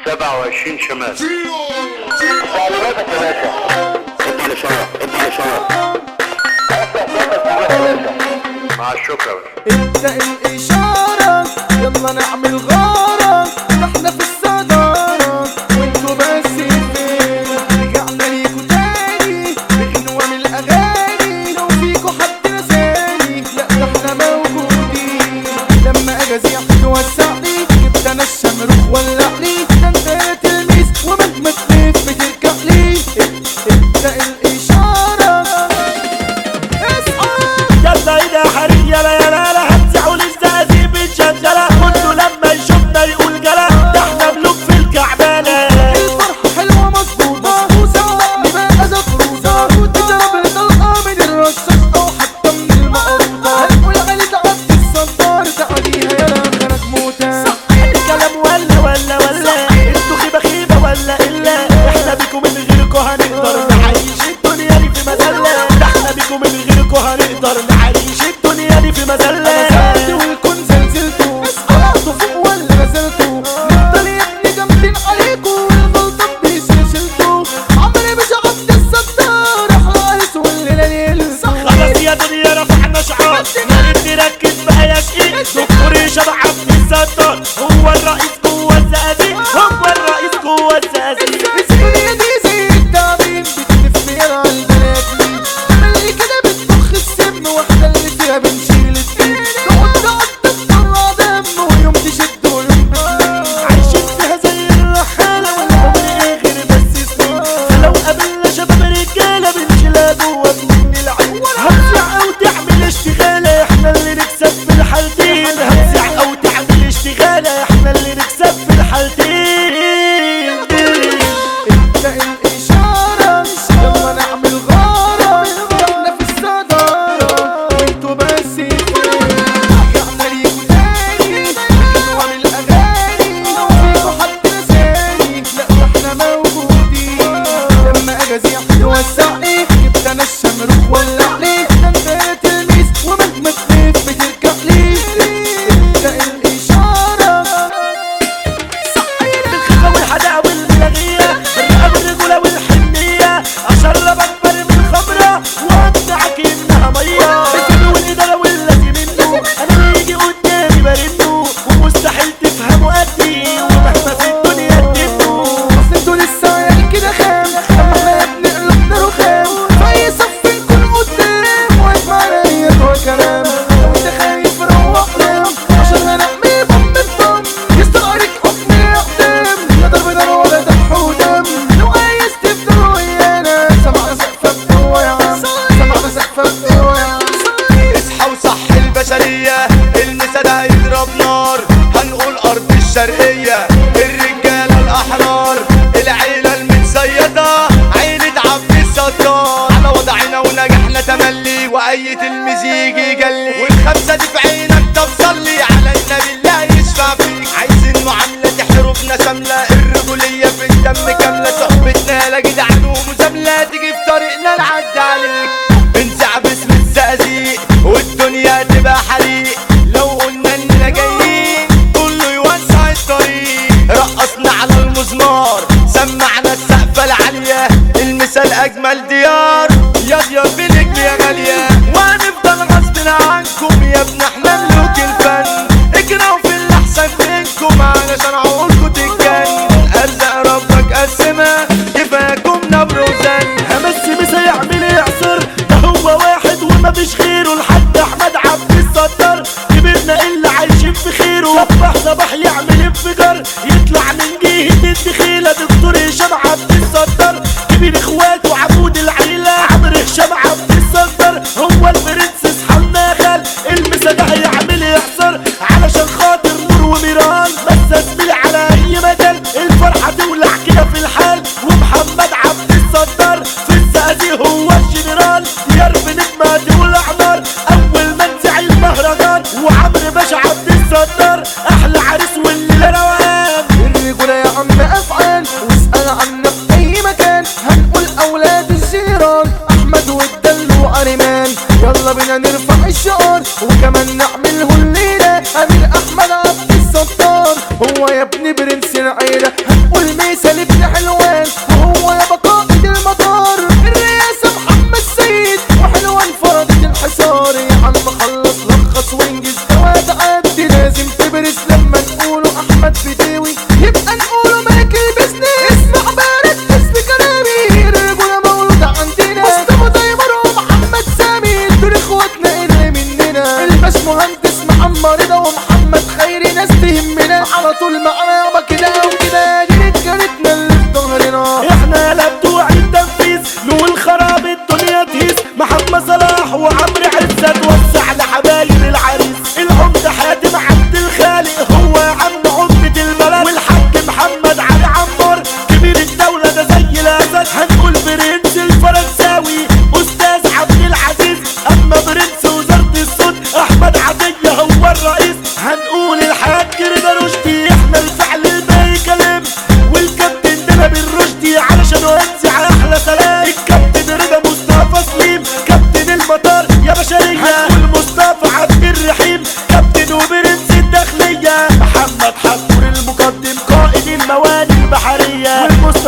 27 شمال تعليماتك يا باشا ادي الاشاره ادي الاشاره مع الشكر يا باشا ابدأ الإشارة يلا نعمل غارة احنا في الصدارة وانتوا بس فين رجعنا ليكوا تاني بغنوة من الأغاني لو فيكوا حد نساني لا ده احنا موجودين لما أجازي توسعني جبت أنا الشمروخ ولعني ده انت يا تلميذ ومهما تلف بترجع لي ابدأ الإشارة اصحى يلا ايدها حريق يلا يلا يلا هتزعوا للزقازيق بتشجلة كله لما يشوفنا يقول جلا ده احنا ملوك في الكعبانة الفرحة حلوة مظبوطة صدقني بقى زفروطة تضرب الطلقة من الرشاش أو حتى من المقطة هنقول علي تعدي الصدار تعديها يا خانك موتة الكلام ولا ولا ولا انتوا خيبة خيبة ولا إلا احنا بيكم من غيركوا هنقدر نعيش الدنيا دي في مذلة ده احنا بيكم من غيركوا هنقدر نعيش الدنيا دي في نزلت مذلة والكون زلزلتوا طلعتوا فوق ولا نزلتوا نفضل يا ابني جامدين عليكوا والغلطة بيسلسلتوا عمري مش عبد الستار احرقت والليلة ليل خلاص يا دنيا رفعنا شعار يا ريت نركز بقى يا شقيق دكتور هشام عبد الستار هو الرئيس جوه الزقازيق هو الرئيس جوه الزقازيق الدنيا دي زي التعبين بتلف يا البنات اللي كده بتضخ السم واحدة اللي فيها بنشيل الدم تقعد تقعد تطلع دم ويوم تشد ويوم بتلم عايشين فيها زي الرحالة والعمر ايه غير بس سنين فلو قابلنا شباب رجالة بنشيلها جوه من العين هتسع او تعمل اشتغالة احنا اللي نكسب في الحالتين هتسع او تعمل اشتغالة احنا اللي نكسب في الحالتين ابدأ الإشارة يلا نعمل غارة احنا في الصدارة وانتوا بس فين رجعنا ليكوا تاني حلوة من الأغاني لو فيكوا حد نساني لا ده احنا موجودين لما أجازي توسعني جبت أنا الشمروخ ولعني ده انت يا تلميذ ومهما تلف بترجع لي ابدأ الإشارة بالخفة والحداقة والملاغية الرقاب الرجولة والحنية أشرب أكبر من الخمرة وأقنعك إنها مية الفيلم والإدارة والذي منه أنا اللي يجي قدامي برنه ومستحيل تفهموا قدي ومهما في الدنيا تدنه اصل انتوا لسه عيال كده خام اما احنا يا ابني قلوبنا رخام في اي صف نكون قدام واقف معانا هي جوا كلام لو انت خايف روح نام عشان هنعمل بوم بوم يستغرق حكم الاقدام لا ضرب نار ولا ذبح ودم لو عايز تفضل ويانا سمعنا سقفة بقوة يا عم سمعنا سقفة بقوة يا عم اصحى وصح البشرية المسا ده هيضرب نار هنقول أرض الشرقية الرجالة الأحرار العيلة المتسيطة عيلة عبد الستار على وضعنا ونجحنا تملي وأي تلميذ يجي يجلي والخمسة دي في عينك طب صلي على النبي الله يشفع فيك عايزين معاملة تحرفنا شاملة الرجولية في الدم كاملة صحبتنا لا جدعان ومزاملة تيجي في طريقنا نعدي عليك بنزع باسم الزقازيق والدنيا تبقى حريق لو قلنا اننا جايين كله يوسع الطريق رقصنا على المزمار سمعنا السقفة العالية المثال أجمل ديار يا ديار بنجم يا غالية وهنفضل غصب عنكم يا ابن احنا ملوك الفن اجروا في اللي احسن منكم علشان عقولكم تتجن ارزق ربك قسمها كفاكم نبر وزن همس مسا يعمل يعصر ده هو واحد وما فيش غيره لحد احمد عبد الستار كبرنا اللي عايشين في خيره صباح صباح يعمل انفجار يطلع من جهة الدخيلة دكتور هشام عبد الستار كبير اخواته عمود العيلة عمرو هشام عبد الستار هو البرنسس حنا خال المسا ده هيعمل يعصر علشان خاطر نور وميران بس زميلي على اي مجال الفرحة تولع كده في الحال ومحمد عبد الستار في الزقازيق هو الجنرال ديار بنجمة تولع نار اول ما نزع المهرجان وعمرو باشا عبد الستار احلى عريس والليلة روقان الرجولة يا عم أفعال واسأل عنا في أي مكان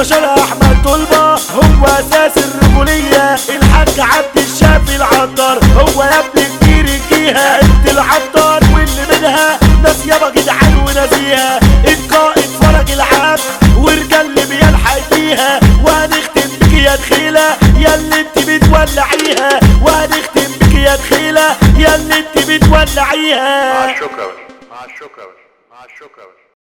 المستشار احمد طلبة هو اساس الرجولية الحاج عبد الشافي العطار هو يا ابن كبير الجيهة انت العطار واللي منها ناس يابا جدعان ونازيها القائد فرج العبد ورجال اللي بيلحق فيها وهنختم بك يا دخيلة يا اللي انت بتولعيها وهنختم بك يا دخيلة يا اللي انت بتولعيها مع الشكر مع الشكر مع الشكر